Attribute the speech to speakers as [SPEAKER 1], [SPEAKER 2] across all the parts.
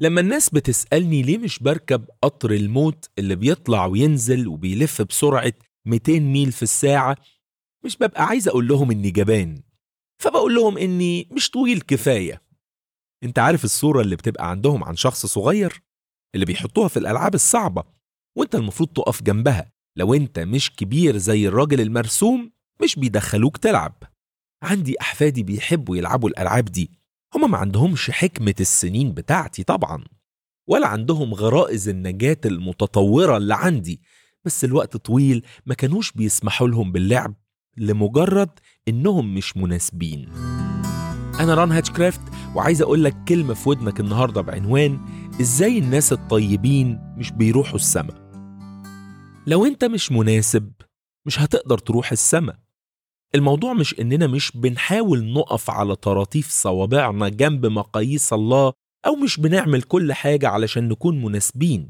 [SPEAKER 1] لما الناس بتسألني ليه مش بركب قطر الموت اللي بيطلع وينزل وبيلف بسرعة 200 ميل في الساعة مش ببقى عايز أقول لهم إني جبان فبقول لهم إني مش طويل كفاية انت عارف الصورة اللي بتبقى عندهم عن شخص صغير اللي بيحطوها في الألعاب الصعبة وانت المفروض تقف جنبها لو انت مش كبير زي الراجل المرسوم مش بيدخلوك تلعب عندي أحفادي بيحبوا يلعبوا الألعاب دي هما ما عندهمش حكمة السنين بتاعتي طبعا ولا عندهم غرائز النجاة المتطورة اللي عندي بس الوقت طويل ما كانوش بيسمحوا لهم باللعب لمجرد إنهم مش مناسبين أنا ران هاتشكرافت وعايز أقول لك كلمة في ودنك النهاردة بعنوان إزاي الناس الطيبين مش بيروحوا السما لو أنت مش مناسب مش هتقدر تروح السما الموضوع مش إننا مش بنحاول نقف على طراطيف صوابعنا جنب مقاييس الله أو مش بنعمل كل حاجة علشان نكون مناسبين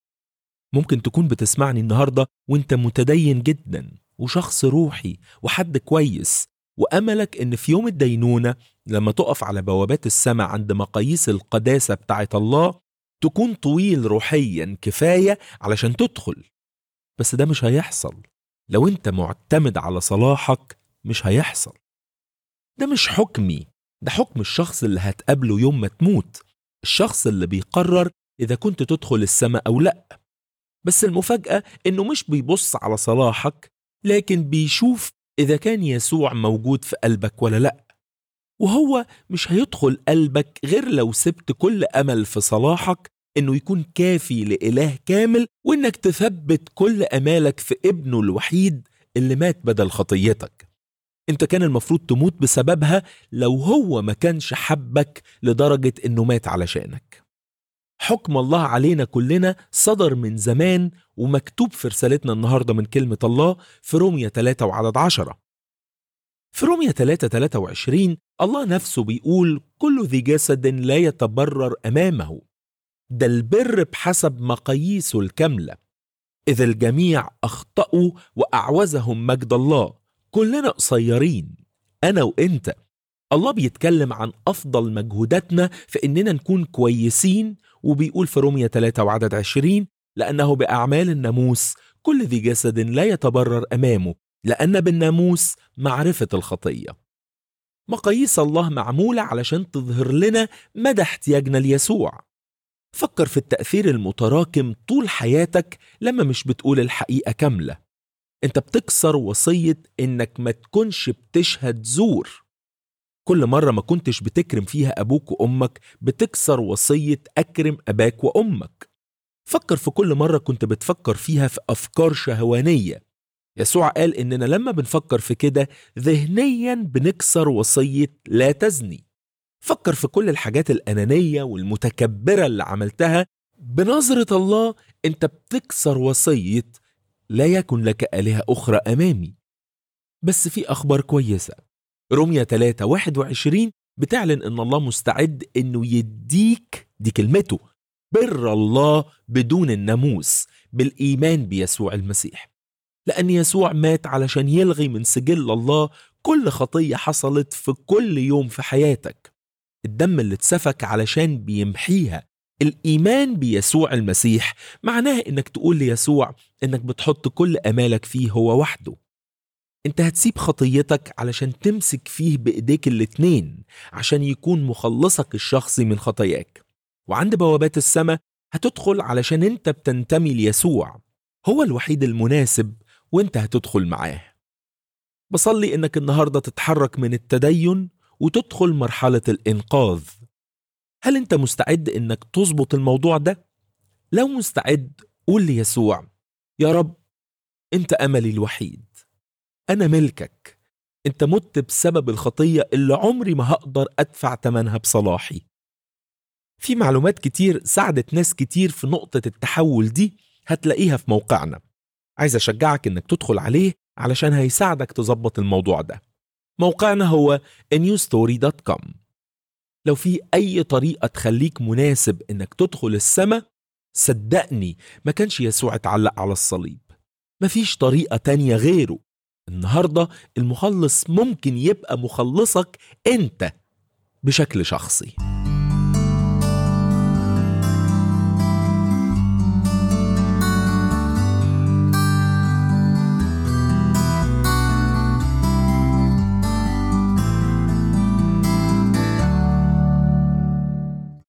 [SPEAKER 1] ممكن تكون بتسمعني النهاردة وانت متدين جدا وشخص روحي وحد كويس وأملك إن في يوم الدينونة لما تقف على بوابات السماء عند مقاييس القداسة بتاعت الله تكون طويل روحيا كفاية علشان تدخل بس ده مش هيحصل لو انت معتمد على صلاحك مش هيحصل ده مش حكمي ده حكم الشخص اللي هتقابله يوم ما تموت الشخص اللي بيقرر إذا كنت تدخل السماء أو لأ بس المفاجأة إنه مش بيبص على صلاحك لكن بيشوف إذا كان يسوع موجود في قلبك ولا لأ وهو مش هيدخل قلبك غير لو سبت كل أمل في صلاحك إنه يكون كافي لإله كامل وإنك تثبت كل أمالك في ابنه الوحيد اللي مات بدل خطيتك انت كان المفروض تموت بسببها لو هو ما كانش حبك لدرجة انه مات علشانك حكم الله علينا كلنا صدر من زمان ومكتوب في رسالتنا النهاردة من كلمة الله في رومية 3 وعدد 10 في رومية 3 23 الله نفسه بيقول كل ذي جسد لا يتبرر أمامه ده البر بحسب مقاييسه الكاملة إذا الجميع أخطأوا وأعوزهم مجد الله كلنا قصيرين أنا وإنت الله بيتكلم عن أفضل مجهوداتنا في إننا نكون كويسين وبيقول في رومية 3 وعدد 20 لأنه بأعمال الناموس كل ذي جسد لا يتبرر أمامه لأن بالناموس معرفة الخطية مقاييس الله معمولة علشان تظهر لنا مدى احتياجنا ليسوع فكر في التأثير المتراكم طول حياتك لما مش بتقول الحقيقة كاملة انت بتكسر وصية انك ما تكونش بتشهد زور كل مرة ما كنتش بتكرم فيها أبوك وأمك بتكسر وصية أكرم أباك وأمك فكر في كل مرة كنت بتفكر فيها في أفكار شهوانية يسوع قال إننا لما بنفكر في كده ذهنيا بنكسر وصية لا تزني فكر في كل الحاجات الأنانية والمتكبرة اللي عملتها بنظرة الله أنت بتكسر وصية لا يكن لك آلهة أخرى أمامي بس في أخبار كويسة رومية 3 21 بتعلن إن الله مستعد إنه يديك دي كلمته بر الله بدون الناموس بالإيمان بيسوع المسيح لأن يسوع مات علشان يلغي من سجل الله كل خطية حصلت في كل يوم في حياتك الدم اللي اتسفك علشان بيمحيها الإيمان بيسوع المسيح معناه إنك تقول ليسوع إنك بتحط كل أمالك فيه هو وحده انت هتسيب خطيتك علشان تمسك فيه بايديك الاتنين عشان يكون مخلصك الشخصي من خطاياك وعند بوابات السماء هتدخل علشان انت بتنتمي ليسوع هو الوحيد المناسب وانت هتدخل معاه بصلي انك النهارده تتحرك من التدين وتدخل مرحله الانقاذ هل انت مستعد انك تظبط الموضوع ده لو مستعد قول ليسوع يا رب انت املي الوحيد أنا ملكك أنت مت بسبب الخطية اللي عمري ما هقدر أدفع تمنها بصلاحي في معلومات كتير ساعدت ناس كتير في نقطة التحول دي هتلاقيها في موقعنا عايز أشجعك إنك تدخل عليه علشان هيساعدك تظبط الموضوع ده موقعنا هو newstory.com لو في أي طريقة تخليك مناسب إنك تدخل السماء صدقني ما كانش يسوع اتعلق على الصليب مفيش طريقة تانية غيره النهارده المخلص ممكن يبقى مخلصك انت بشكل شخصي